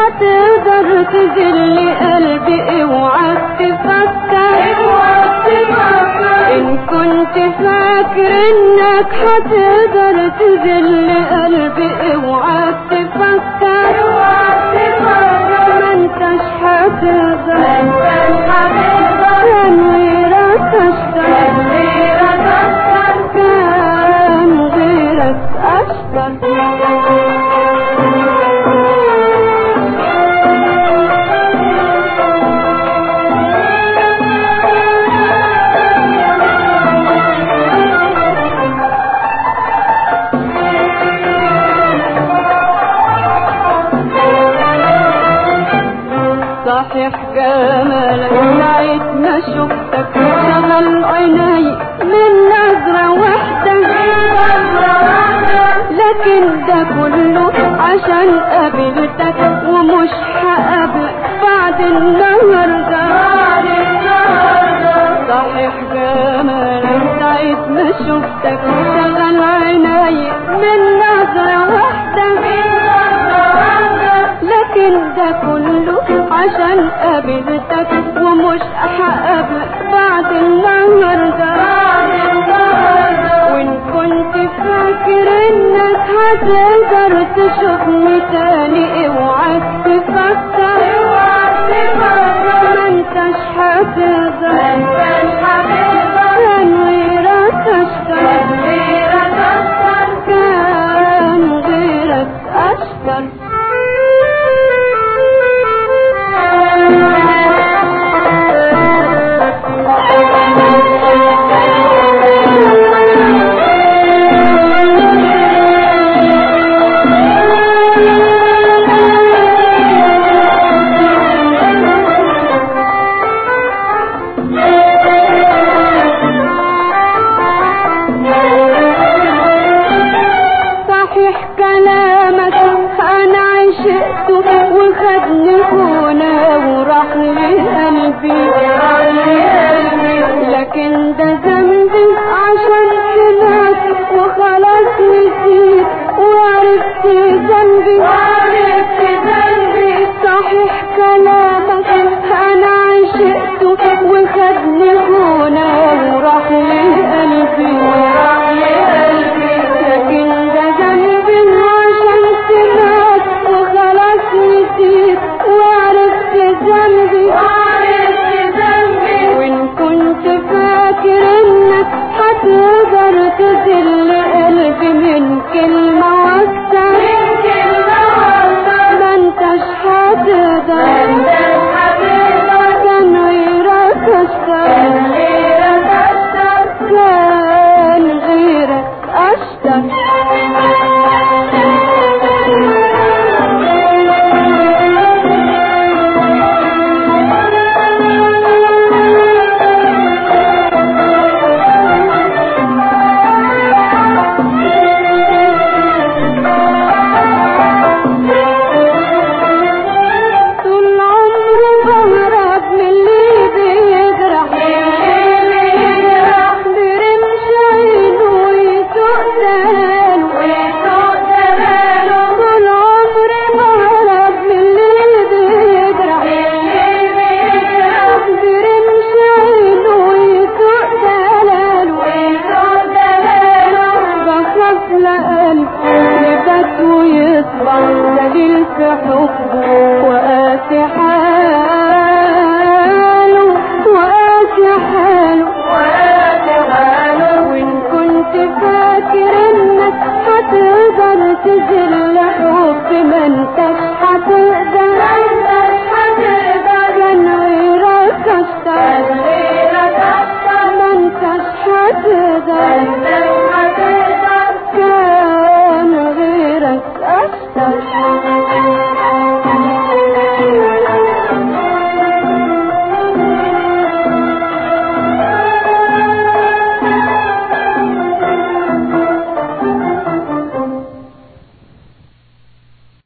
هتقدر تذل قلبي اوعى تفكر ان كنت فاكر انك هتقدر تذل قلبي اوعى تفكر ما انتش هتقدر كان غيرك اشطر كان غيرك اشطر صحيح جمالك ساعة ما شفتك شغل عيني من نظرة واحدة لكن ده كله عشان قابلتك ومش هقابلك بعد النهاردة صحيح جمالك ساعة ما شفتك شغل عيني من نظرة واحدة لكن ده كله عشان قابلتك ومش هقابلك بعد النهاردة وان كنت فاكر انك هتقدر تشوفني تاني اوعى تفكر ما انتش هتقدر كان غيرك اشطر كان غيرك اشطر صحيح كلامك انا عشقته وخدني هنا وراح لقلبي لكن ده ذنبي عشان هناك وخلاص نسيت وعرفت ذنبي صحيح كلامك انا عشقته وخدني هنا وراح لقلبي لكن ده ذنبي عشان سمعت وخلاص نسيت وعرفت ذنبي وان كنت فاكر انك هتقدر تذل قلبي من كلمة واكتر ما انتش هتقدر كان غيرك اشطر كان غيرك اشطر طول عمري بهرب من اللي بيجرح برمش عينه ويسوق دهانه طول عمري بهرب من اللي بيجرح برمش عينه ويسوق دهانه بخاف لقلبي يبات ويصبح دليل في حبه وقاسي حاله وقاسي حاله وان كنت فاكر انك هتقدر تذل حب ما انتش هتقدر كان غيرك اشطر ما انتش هتقدر